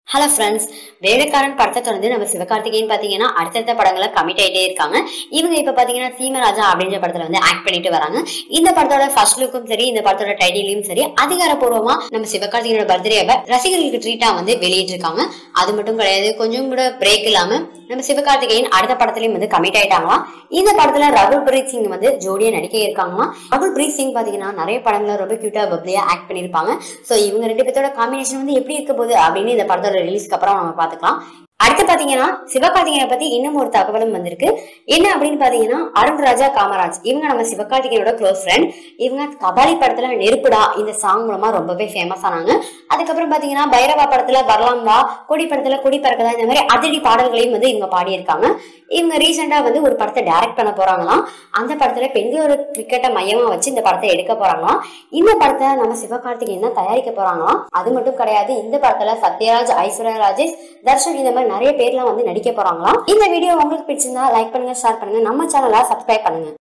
hello friends வேலைக்காரன் படத்தை தொடர்ந்து நம்ம சிவகார்த்திகேயன் பாத்தீங்கன்னா அடுத்தடுத்த படங்களை கமிட் ஆயிட்டே இருக்காங்க இவங்க இப்ப பாத்தீங்கன்னா சீமராஜா அப்படின்ற படத்துல வந்து ஆக்ட் பண்ணிட்டு வராங்க இந்த படத்தோட ஃபர்ஸ்ட் லுக்கும் சரி இந்த படத்தோட டைட்டிலையும் சரி அதிகாரப்பூர்வமா நம்ம சிவகார்த்திகேயனோட பர்த்டேவை ரசிகர்களுக்கு ட்ரீட்டா வந்து வெளியிட்டிருக்காங்க அது மட்டும் கிடையாது கொஞ்சம் கூட பிரேக் இல்லாம நம்ம சிவகார்த்திகேயன் அடுத்த படத்துலயும் வந்து கமிட் ஆயிட்டாங்களாம் இந்த படத்துல ரகுல் பிரீத் சிங் வந்து ஜோடியா நடிக்க இருக்காங்களாம் ரகுல் பிரீத் சிங் பாத்தீங்கன்னா நிறைய படங்கள்ல ரொம்ப கியூட்டா பப்ளியா ஆக்ட் பண்ணிருப்பாங்க சோ இவங்க ரெண்டு பேர்த்தோட காம்பினேஷன் வந்து எப்படி இருக்க போகுது அப்படின்னு இந்த படத்தோட ரிலீஸ்க்கு அப்புறம் நம்ம பாத்துக்கலாம் அடுத்து பாத்தீங்கன்னா சிவகார்த்திகேயனை பத்தி இன்னும் ஒரு தகவலும் வந்திருக்கு என்ன அப்படின்னு பாத்தீங்கன்னா அருண் ராஜா காமராஜ் இவங்க நம்ம சிவகார்த்திகேயனோட க்ளோஸ் ஃப்ரெண்ட் இவங்க கபாலி படத்துல நெருப்புடா இந்த சாங் மூலமா ரொம்பவே ஃபேமஸ் ஆனாங்க அதுக்கப்புறம் பாத்தீங்கன்னா பைரவா படத்துல வரலாம் வா கொடி படத்துல கொடி பறக்கதா இந்த மாதிரி அதிரடி பாடல்களையும் வந்து இவங்க பாடியிருக்காங்க இவங்க ரீசெண்டா வந்து ஒரு படத்தை டைரக்ட் பண்ண போறாங்களாம் அந்த படத்துல பெண்களோட கிரிக்கெட்டை மையமா வச்சு இந்த படத்தை எடுக்க போறாங்களாம் இந்த படத்தை நம்ம சிவகார்த்திகேயன் தான் தயாரிக்க போறாங்களாம் அது மட்டும் கிடையாது இந்த படத்துல சத்யராஜ் ஐஸ்வர்யா ராஜேஷ் தர்ஷன் இந்த மாதிரி நிறைய பேர்லாம் வந்து நடிக்க போறாங்களாம் இந்த வீடியோ உங்களுக்கு பிடிச்சிருந்தா லைக் பண்ணுங்க ஷேர் பண்ணுங்க நம்ம சேனலை சப்ஸ்கிரைப் பண்ணுங்க